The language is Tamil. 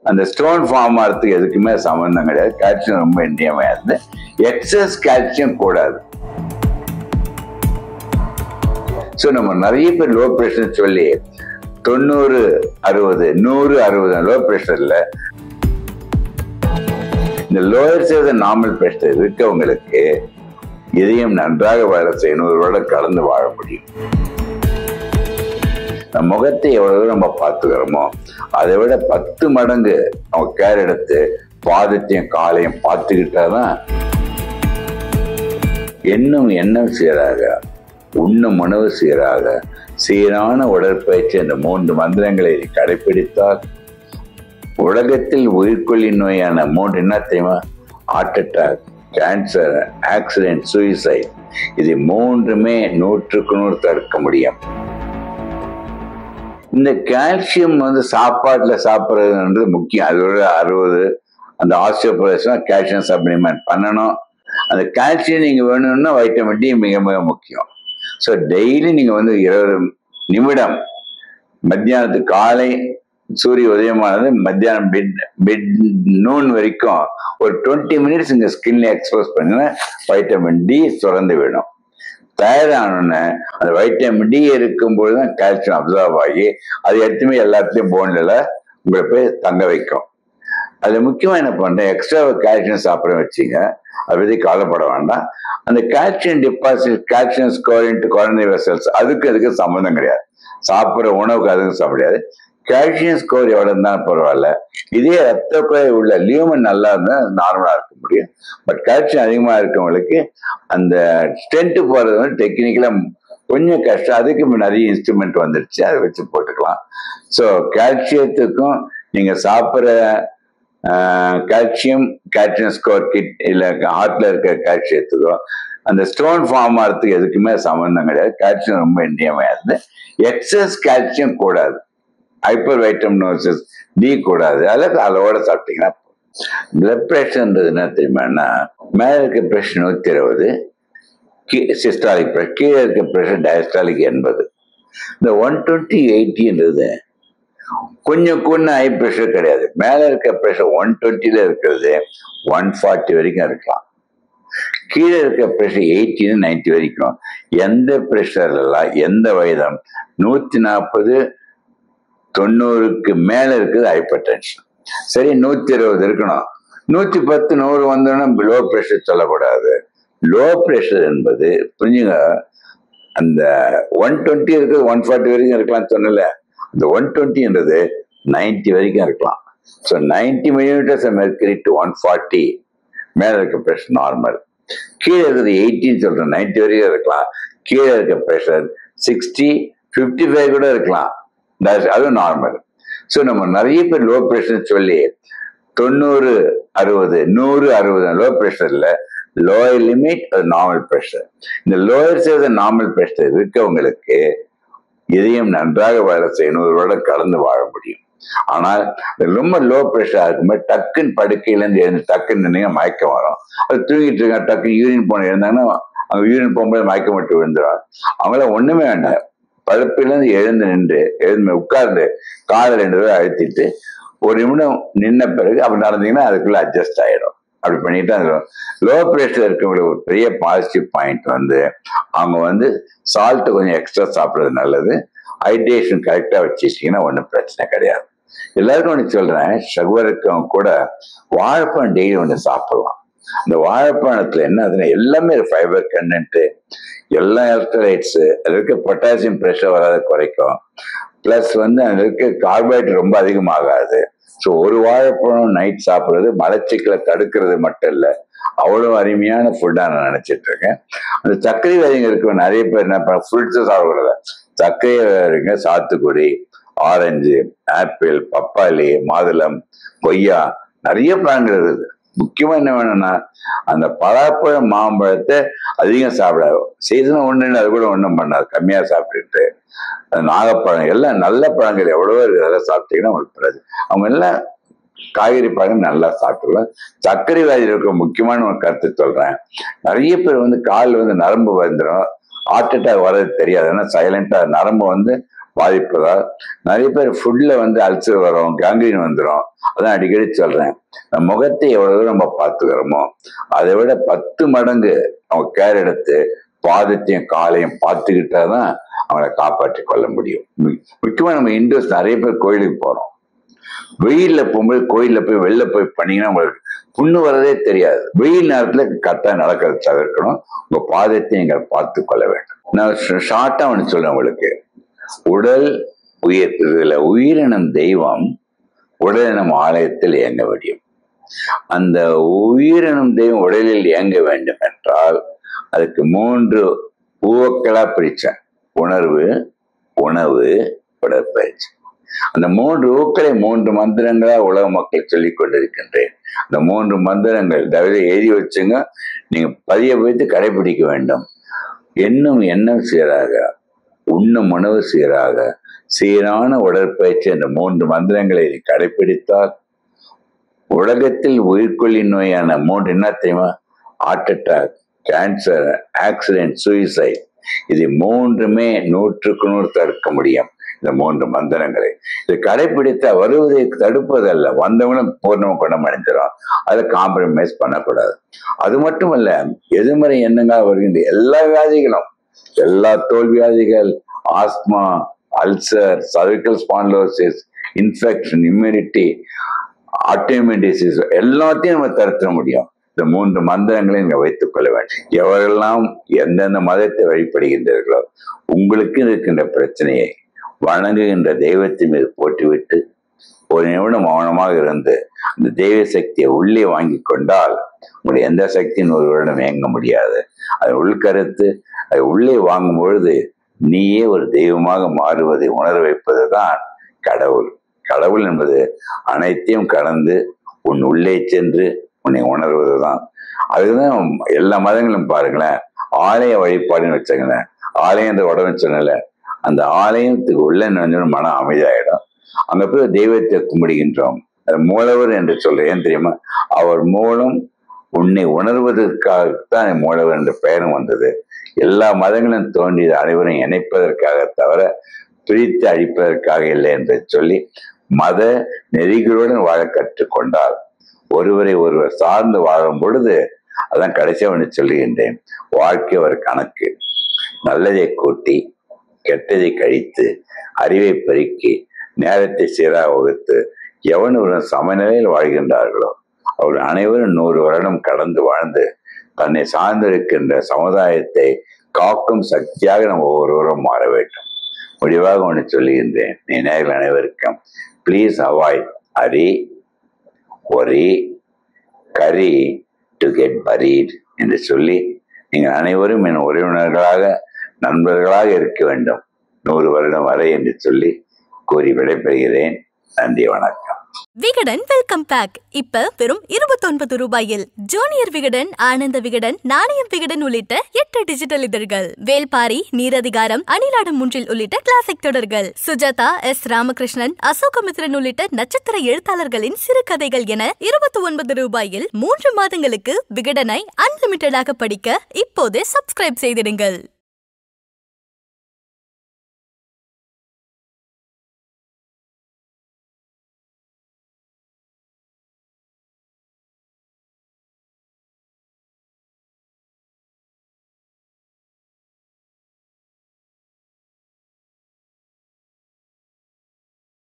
அந்த ஸ்டோன் ஃபார்ம் ஆகிறதுக்கு எதுக்குமே சம்மந்தம் கிடையாது கால்சியம் ரொம்ப இன்றியமையாது எக்ஸஸ் கால்சியம் கூடாது ஸோ நம்ம நிறைய பேர் லோ ப்ரெஷர் சொல்லி தொண்ணூறு அறுபது நூறு அறுபது லோ ப்ரெஷர்ல இந்த லோயர் சேத நார்மல் ப்ரெஷர் இருக்கவங்களுக்கு இதயம் நன்றாக வேலை செய்யணும் நூறுவோட கலந்து வாழ முடியும் நம்ம முகத்தை எவ்வளவு நம்ம பார்த்துக்கிறோமோ அதை விட பத்து மடங்கு நம்ம கேர் எடுத்து பாதத்தையும் காலையும் பார்த்துக்கிட்டாதான் எண்ணும் எண்ணம் சீராக உண்ணும் உணவு சீராக சீரான உடற்பயிற்சி என்ற மூன்று மந்திரங்களை நீ கடைபிடித்தால் உலகத்தில் உயிர்கொல்லி நோயான மூன்று என்ன தெரியுமா heart attack cancer accident suicide இது மூன்றுமே நூற்றுக்கு நூறு தடுக்க முடியும் இந்த கால்சியம் வந்து சாப்பாட்டுல சாப்பிட்றதுன்றது முக்கியம் அதோட அறுபது அந்த ஆஸ்டியோபரேஷன் கால்சியம் சப்ளிமெண்ட் பண்ணணும் அந்த கால்சியம் நீங்க வேணும்னா வைட்டமின் டி மிக மிக முக்கியம் ஸோ டெய்லி நீங்க வந்து இருபது நிமிடம் மத்தியானத்துக்கு காலை சூரிய உதயமானது மத்தியானம் மிட் மிட் நூன் வரைக்கும் ஒரு டுவெண்ட்டி மினிட்ஸ் இங்க ஸ்கின்ல எக்ஸ்போஸ் பண்ணினா வைட்டமின் டி சுரந்து விடும் தயாரானோன்னு அந்த வைட்டமின் டி இருக்கும்போது தான் கால்சியம் அப்சர்வ் ஆகி அது எடுத்துமே எல்லாத்துலயும் போன்ல உங்களை போய் தங்க வைக்கும் அதுல முக்கியமா என்ன பண்றேன் எக்ஸ்ட்ரா கால்சியம் சாப்பிட வச்சுங்க அதை பத்தி கவலைப்பட வேண்டாம் அந்த கால்சியம் டிபாசிட் கால்சியம் ஸ்கோரின் குழந்தை வெசல்ஸ் அதுக்கு அதுக்கு சம்மந்தம் கிடையாது சாப்பிட்ற உணவுக்கு அதுக்கு சாப்பிட முடியாது கால்சியம் ஸ்கோர் எவ்வளவு இருந்தாலும் பரவாயில்ல இதே ரத்த குறை உள்ள லியூமன் நல்லா இருந்தா நார்மலா இருக்க முடியும் பட் கால்சியம் அதிகமா இருக்கவங்களுக்கு அந்த ஸ்டென்ட் போறது வந்து டெக்னிக்கலா கொஞ்சம் கஷ்டம் அதுக்கு நிறைய இன்ஸ்ட்ருமெண்ட் வந்துருச்சு அதை வச்சு போட்டுக்கலாம் ஸோ கால்சியத்துக்கும் நீங்க சாப்பிட்ற கால்சியம் கால்சியம் ஸ்கோர் கிட் இல்லை ஹார்ட்ல இருக்க கால்சியத்துக்கும் அந்த ஸ்டோன் ஃபார்ம் ஆகிறதுக்கு எதுக்குமே சம்மந்தம் கிடையாது கால்சியம் ரொம்ப இன்றியமையாது எக்ஸஸ் கால்சியம் கூடாது ஹைப்பர் வைட்டமினோசிஸ் டி கூடாது அதில் அளவோட சாப்பிட்டீங்கன்னா பிளட் ப்ரெஷர்ன்றது என்ன தெரியுமான்னா மேலே இருக்க ப்ரெஷர் நூற்றி இருபது சிஸ்டாலிக் ப்ரெஷர் கீழே இருக்க ப்ரெஷர் டயஸ்டாலிக் எண்பது இந்த ஒன் டுவெண்ட்டி எயிட்டின்றது கொஞ்சம் கொஞ்சம் ஹை ப்ரெஷர் கிடையாது மேலே இருக்க ப்ரெஷர் ஒன் டுவெண்ட்டில இருக்கிறது ஒன் ஃபார்ட்டி வரைக்கும் இருக்கலாம் கீழே இருக்க ப்ரெஷர் எயிட்டின்னு நைன்டி வரைக்கும் எந்த ப்ரெஷர்லாம் எந்த வயதம் நூற்றி நாற்பது தொண்ணூறுக்கு மேல இருக்குது ஹைப்பர் டென்ஷன் சரி நூத்தி இருபது இருக்கணும் நூத்தி பத்து நூறு வந்தோன்னா லோ ப்ரெஷர் சொல்லக்கூடாது லோ ப்ரெஷர் என்பது புரிஞ்சுங்க அந்த ஒன் டுவெண்ட்டி இருக்குது ஒன் ஃபார்ட்டி வரைக்கும் இருக்கலாம் சொன்னல அந்த ஒன் டுவெண்ட்டின்றது நைன்டி வரைக்கும் இருக்கலாம் so ninety millimetres mercury to one forty மேலே இருக்க ப்ரெஷர் நார்மல் கீழே இருக்கிறது எயிட்டின்னு சொல்கிறேன் நைன்டி வரைக்கும் இருக்கலாம் கீழே இருக்க ப்ரெஷர் சிக்ஸ்டி ஃபிஃப்டி ஃபைவ் கூட இருக்கலாம் அதுவும் நார்மல் ஸோ நம்ம நிறைய பேர் லோ ப்ரெஷர் சொல்லி தொண்ணூறு அறுபது நூறு அறுபது லோ ப்ரெஷர்ல லோயர் லிமிட் அது நார்மல் ப்ரெஷர் இந்த லோயர் சேத நார்மல் ப்ரெஷர் இருக்கவங்களுக்கு இதயம் நன்றாக வேலை செய்யணும் நூறுவோட கலந்து வாழ முடியும் ஆனால் ரொம்ப லோ ப்ரெஷராக இருக்கும்போது டக்குன்னு படுக்கையிலேருந்து எழுந்து டக்குன்னு நினைங்க மயக்கம் வரும் அது தூங்கிட்டு இருக்காங்க டக்குன்னு யூரின் போன எழுந்தாங்கன்னா அவங்க யூரின் போகும்போது மயக்கம் மட்டும் விழுந்துடும் அவங்கள ஒண்ணுமே வேண்டாம் படுப்பிலேருந்து எழுந்து நின்று எழுந்து உட்கார்ந்து காலை ரெண்டு பேரும் அழுத்திட்டு ஒரு நிமிடம் நின்ன பிறகு அப்படி நடந்தீங்கன்னா அதுக்குள்ள அட்ஜஸ்ட் ஆயிடும் அப்படி பண்ணிட்டு அந்த லோ ப்ரெஷர் இருக்கவங்களுக்கு ஒரு பெரிய பாசிட்டிவ் பாயிண்ட் வந்து அவங்க வந்து சால்ட் கொஞ்சம் எக்ஸ்ட்ரா சாப்பிட்றது நல்லது ஹைட்ரேஷன் கரெக்டாக வச்சுட்டீங்கன்னா ஒன்றும் பிரச்சனை கிடையாது எல்லாருக்கும் ஒன்று சொல்றேன் சுகர் இருக்கவங்க கூட வாழைப்பழம் டெய்லி ஒன்று சாப்பிடலாம் இந்த வாழைப்பழத்துல என்ன அதுன்னா எல்லாமே ஃபைபர் கண்டென்ட் எல்லா எலக்ட்ரோலைட்ஸ் அதில் இருக்க பொட்டாசியம் ப்ரெஷர் வராத குறைக்கும் ப்ளஸ் வந்து அதில் இருக்க கார்போஹைட்ரேட் ரொம்ப அதிகமாகாது ஸோ ஒரு வாழைப்பழம் நைட் சாப்பிட்றது மலச்சிக்கலை தடுக்கிறது மட்டும் இல்லை அவ்வளோ அருமையான ஃபுட்டாக நான் நினச்சிட்டு இருக்கேன் அந்த சர்க்கரை விதைங்க இருக்க நிறைய பேர் என்ன ஃப்ரூட்ஸை சாப்பிடக்கூடாது சர்க்கரை விதைங்க சாத்துக்குடி ஆரஞ்சு ஆப்பிள் பப்பாளி மாதுளம் கொய்யா நிறைய பழங்கள் இருக்குது முக்கியமா என்ன வேணும்னா அந்த பலாப்பழம் மாம்பழத்தை அதிகம் சாப்பிடாது சீசன் ஒண்ணு அது கூட ஒன்றும் பண்ணாது கம்மியா சாப்பிட்டுட்டு அந்த நாகப்பழம் எல்லாம் நல்ல பழங்கள் எவ்வளவோ இருக்குது அதெல்லாம் சாப்பிட்டீங்கன்னா உங்களுக்கு பிறகு அவங்க எல்லாம் காய்கறி பழம் நல்லா சாப்பிட்டுருவேன் சர்க்கரை வியாதி இருக்க முக்கியமான ஒரு கருத்து சொல்றேன் நிறைய பேர் வந்து கால் வந்து நரம்பு வந்துடும் ஹார்ட் அட்டாக் வர்றது தெரியாது ஏன்னா சைலண்டா நரம்பு வந்து பாதிப்பதால் நிறைய பேர் ஃபுட்ல வந்து அல்சர் வரும் கேங்க்ரீன் வந்துடும் அதான் அடிக்கடி சொல்றேன் நம்ம முகத்தை எவ்வளவு தூரம் நம்ம பார்த்துக்கிறோமோ அதை விட பத்து மடங்கு அவங்க கேர் எடுத்து பாதத்தையும் காலையும் பார்த்துக்கிட்டாதான் அவங்கள காப்பாற்றி கொள்ள முடியும் மு- முக்கியமா நம்ம இந்துஸ் நிறைய பேர் கோயிலுக்கு போறோம் வெயில்ல போகும்போது கோயில்ல போய் வெளில போய் பண்ணீங்கன்னா உங்களுக்கு புண்ணு வரதே தெரியாது வெயில் நேரத்துல கரெக்டா நடக்கிறத தவிர்க்கணும் உங்க பாதத்தை நீங்கள் பார்த்து கொள்ள வேண்டும் நான் ஷார்ட்டா ஒன்று சொல்றேன் உங்களுக்கு உடல் உயிர் இதுல உயிரினம் தெய்வம் உடலினம் ஆலயத்தில் இயங்க முடியும் அந்த உயிரினம் தெய்வம் உடலில் இயங்க வேண்டும் என்றால் அதுக்கு மூன்று ஊவக்களா பிரிச்சேன் உணர்வு உணவு உடற்பயிற்சி அந்த மூன்று ஊக்களை மூன்று மந்திரங்களா உலக மக்கள் சொல்லிக் கொண்டிருக்கின்றேன் அந்த மூன்று மந்திரங்கள் தவிர எழுதி வச்சுங்க நீங்க பதிய வைத்து கடைபிடிக்க வேண்டும் எண்ணும் எண்ணம் சீராக உண்ணும் உணவு சீராக சீரான உடற்பயிற்சி என்ற மூன்று மந்திரங்களை நீ கடைபிடித்தால் உலகத்தில் உயிர்கொல்லி நோயான மூன்று என்ன தெரியுமா heart attack cancer accident suicide இது மூன்றுமே நூற்றுக்கு நூறு தடுக்க முடியும் இந்த மூன்று மந்திரங்களை இது கடைபிடித்த வருவதை தடுப்பதல்ல வந்தவங்களும் பூர்ணம் குணமடைஞ்சிடும் அதை காம்ப்ரமைஸ் பண்ணக்கூடாது அது மட்டுமல்ல எதிர்மறை எண்ணங்கள் வருகின்ற எல்லா வியாதிகளும் எல்லா தோல் வியாதிகள் asthma ulcer cervical spondylosis infection immunity autoimmune disease எல்லாத்தையும் நம்ம தடுத்த முடியும் இந்த மூன்று மந்திரங்களை நீங்க வைத்துக் கொள்ள வேண்டும் எவரெல்லாம் எந்தெந்த மதத்தை வழிபடுகின்றீர்களோ உங்களுக்கு இருக்கின்ற பிரச்சனையை வணங்குகின்ற தெய்வத்தின் மீது போட்டுவிட்டு ஒரு நிமிடம் மௌனமாக இருந்து அந்த தெய்வ சக்தியை உள்ளே வாங்கி கொண்டால் உங்களுடைய எந்த சக்தியின் ஒரு வருடம் இயங்க முடியாது அது உள்கருத்து அதை உள்ளே வாங்கும் பொழுது நீயே ஒரு தெய்வமாக மாறுவதை உணர வைப்பதுதான் கடவுள் கடவுள் என்பது அனைத்தையும் கடந்து உன் உள்ளே சென்று உன்னை உணர்வதுதான் அதுதான் எல்லா மதங்களும் பாருங்களேன் ஆலய வழிபாடுன்னு வச்சுங்களேன் ஆலயம் என்ற உடம்பு சொன்னல அந்த ஆலயத்துக்கு உள்ள நுழைஞ்சோன்னு மனம் அமைதியாயிடும் அங்க போய் தெய்வத்தை கும்பிடுகின்றோம் அது மூலவர் என்று சொல்றேன் ஏன் தெரியுமா அவர் மூலம் உன்னை உணர்வதற்காகத்தான் மூலவர் என்ற பெயரும் வந்தது எல்லா மதங்களும் தோன்றியது அனைவரும் இணைப்பதற்காக தவிர பிரித்து அழிப்பதற்காக இல்லை என்று சொல்லி மத நெறிகளுடன் வாழ கற்றுக்கொண்டால் ஒருவரை ஒருவர் சார்ந்து வாழும் பொழுது அதான் கடைசியா ஒன்று சொல்லுகின்றேன் வாழ்க்கை ஒரு கணக்கு நல்லதை கூட்டி கெட்டதை கழித்து அறிவை பெருக்கி நேரத்தை சீராக வகுத்து எவன் ஒரு சமநிலையில் வாழ்கின்றார்களோ அவர்கள் அனைவரும் நூறு வருடம் கடந்து வாழ்ந்து தன்னை சார்ந்திருக்கின்ற சமுதாயத்தை காக்கும் சக்தியாக நம்ம ஒவ்வொருவரும் மாற வேண்டும் முடிவாக ஒன்று சொல்லுகின்றேன் நீ நேர்கள் அனைவருக்கும் please avoid hurry worry curry to get buried என்று சொல்லி நீங்கள் அனைவரும் என் உறவினர்களாக நண்பர்களாக இருக்க வேண்டும் நூறு வருடம் வரை என்று சொல்லி கூறி விடைபெறுகிறேன் நன்றி வணக்கம் விகடன் வெல்கம் பேக் இப்ப வெறும் இருபத்தொன்பது ரூபாயில் ஜூனியர் விகடன் ஆனந்த விகடன் நாணயம் விகடன் உள்ளிட்ட எட்டு டிஜிட்டல் இதழ்கள் வேல்பாரி நீரதிகாரம் அணிலாடும் முன்றில் உள்ளிட்ட கிளாசிக் தொடர்கள் சுஜாதா எஸ் ராமகிருஷ்ணன் அசோகமித்ரன் உள்ளிட்ட நட்சத்திர எழுத்தாளர்களின் சிறுகதைகள் என இருபத்தி ஒன்பது ரூபாயில் மூன்று மாதங்களுக்கு விகடனை அன்லிமிட்டடாக படிக்க இப்போதே சப்ஸ்கிரைப் செய்திடுங்கள்